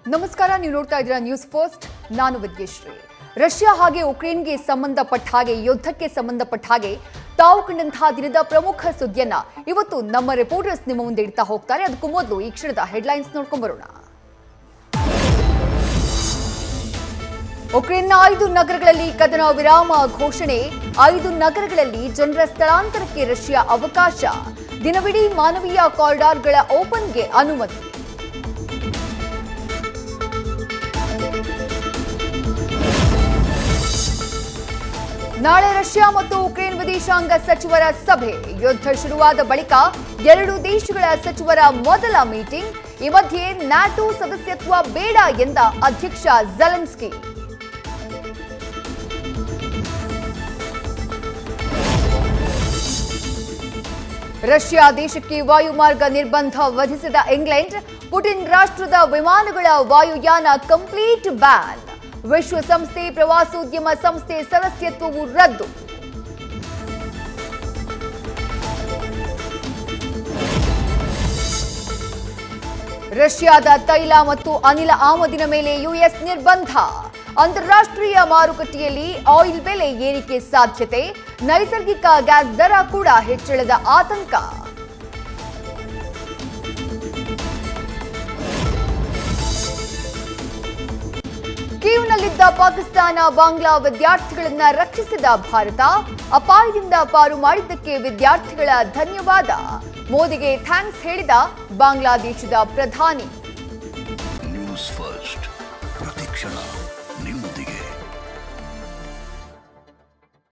ನಮಸ್ಕಾರ ನೀವು ನೋಡ್ತಾ ಇದ್ದೀರಾ ನ್ಯೂಸ್ ಫಸ್ಟ್ ನಾನು ವಿದ್ಯಶ್ರೀ ರಷ್ಯಾ ಹಾಗೆ ಉಕ್ರೇನ್ಗೆ ಸಂಬಂಧಪಟ್ಟ ಹಾಗೆ ಯುದ್ಧಕ್ಕೆ ಸಂಬಂಧಪಟ್ಟ ಹಾಗೆ ತಾವು ಕಂಡಂತಹ ದಿನದ ಪ್ರಮುಖ ಸುದ್ದಿಯನ್ನ ಇವತ್ತು ನಮ್ಮ ರಿಪೋರ್ಟರ್ಸ್ ನಿಮ್ಮ ಮುಂದೆ ಇಡ್ತಾ ಹೋಗ್ತಾರೆ ಅದಕ್ಕೂ ಮೊದಲು ಈ ಕ್ಷಣದ ಹೆಡ್ಲೈನ್ಸ್ ನೋಡ್ಕೊಂಡ್ ಬರೋಣ ಉಕ್ರೇನ್ನ ಐದು ನಗರಗಳಲ್ಲಿ ಕದನ ವಿರಾಮ ಘೋಷಣೆ ಐದು ನಗರಗಳಲ್ಲಿ ಜನರ ಸ್ಥಳಾಂತರಕ್ಕೆ ರಷ್ಯಾ ಅವಕಾಶ ದಿನವಿಡೀ ಮಾನವೀಯ ಕಾರಿಡಾರ್ಗಳ ಓಪನ್ಗೆ ಅನುಮತಿ ನಾಳೆ ರಷ್ಯಾ ಮತ್ತು ಉಕ್ರೇನ್ ವಿದೇಶಾಂಗ ಸಚಿವರ ಸಭೆ ಯುದ್ಧ ಶುರುವಾದ ಬಳಿಕ ಎರಡು ದೇಶಗಳ ಸಚಿವರ ಮೊದಲ ಮೀಟಿಂಗ್ ಈ ಮಧ್ಯೆ ನ್ಯಾಟೋ ಸದಸ್ಯತ್ವ ಬೇಡ ಎಂದ ಅಧ್ಯಕ್ಷ ಜೆಲೆನ್ಸ್ಕಿ ರಷ್ಯಾ ದೇಶಕ್ಕೆ ವಾಯುಮಾರ್ಗ ನಿರ್ಬಂಧ ವಿಧಿಸಿದ ಇಂಗ್ಲೆಂಡ್ ಪುಟಿನ್ ರಾಷ್ಟ್ರದ ವಿಮಾನಗಳ ವಾಯುಯಾನ ಕಂಪ್ಲೀಟ್ ಬ್ಯಾನ್ ವಿಶ್ವಸಂಸ್ಥೆ ಪ್ರವಾಸೋದ್ಯಮ ಸಂಸ್ಥೆ ಸದಸ್ಯತ್ವವು ರದ್ದು ರಷ್ಯಾದ ತೈಲ ಮತ್ತು ಅನಿಲ ಆಮದಿನ ಮೇಲೆ ಯುಎಸ್ ನಿರ್ಬಂಧ ಅಂತಾರಾಷ್ಟ್ರೀಯ ಮಾರುಕಟ್ಟೆಯಲ್ಲಿ ಆಯಿಲ್ ಬೆಲೆ ಏರಿಕೆ ಸಾಧ್ಯತೆ ನೈಸರ್ಗಿಕ ಗ್ಯಾಸ್ ದರ ಕೂಡ ಹೆಚ್ಚಳದ ಆತಂಕ ಕೀವ್ನಲ್ಲಿದ್ದ ಪಾಕಿಸ್ತಾನ ಬಾಂಗ್ಲಾ ವಿದ್ಯಾರ್ಥಿಗಳನ್ನ ರಕ್ಷಿಸಿದ ಭಾರತ ಅಪಾಯದಿಂದ ಪಾರು ಮಾಡಿದ್ದಕ್ಕೆ ವಿದ್ಯಾರ್ಥಿಗಳ ಧನ್ಯವಾದ ಮೋದಿಗೆ ಥ್ಯಾಂಕ್ಸ್ ಹೇಳಿದ ಬಾಂಗ್ಲಾದೇಶದ ಪ್ರಧಾನಿ ನ್ಯೂಸ್ ಫಸ್ಟ್ ಪ್ರತಿಕ್ಷಣ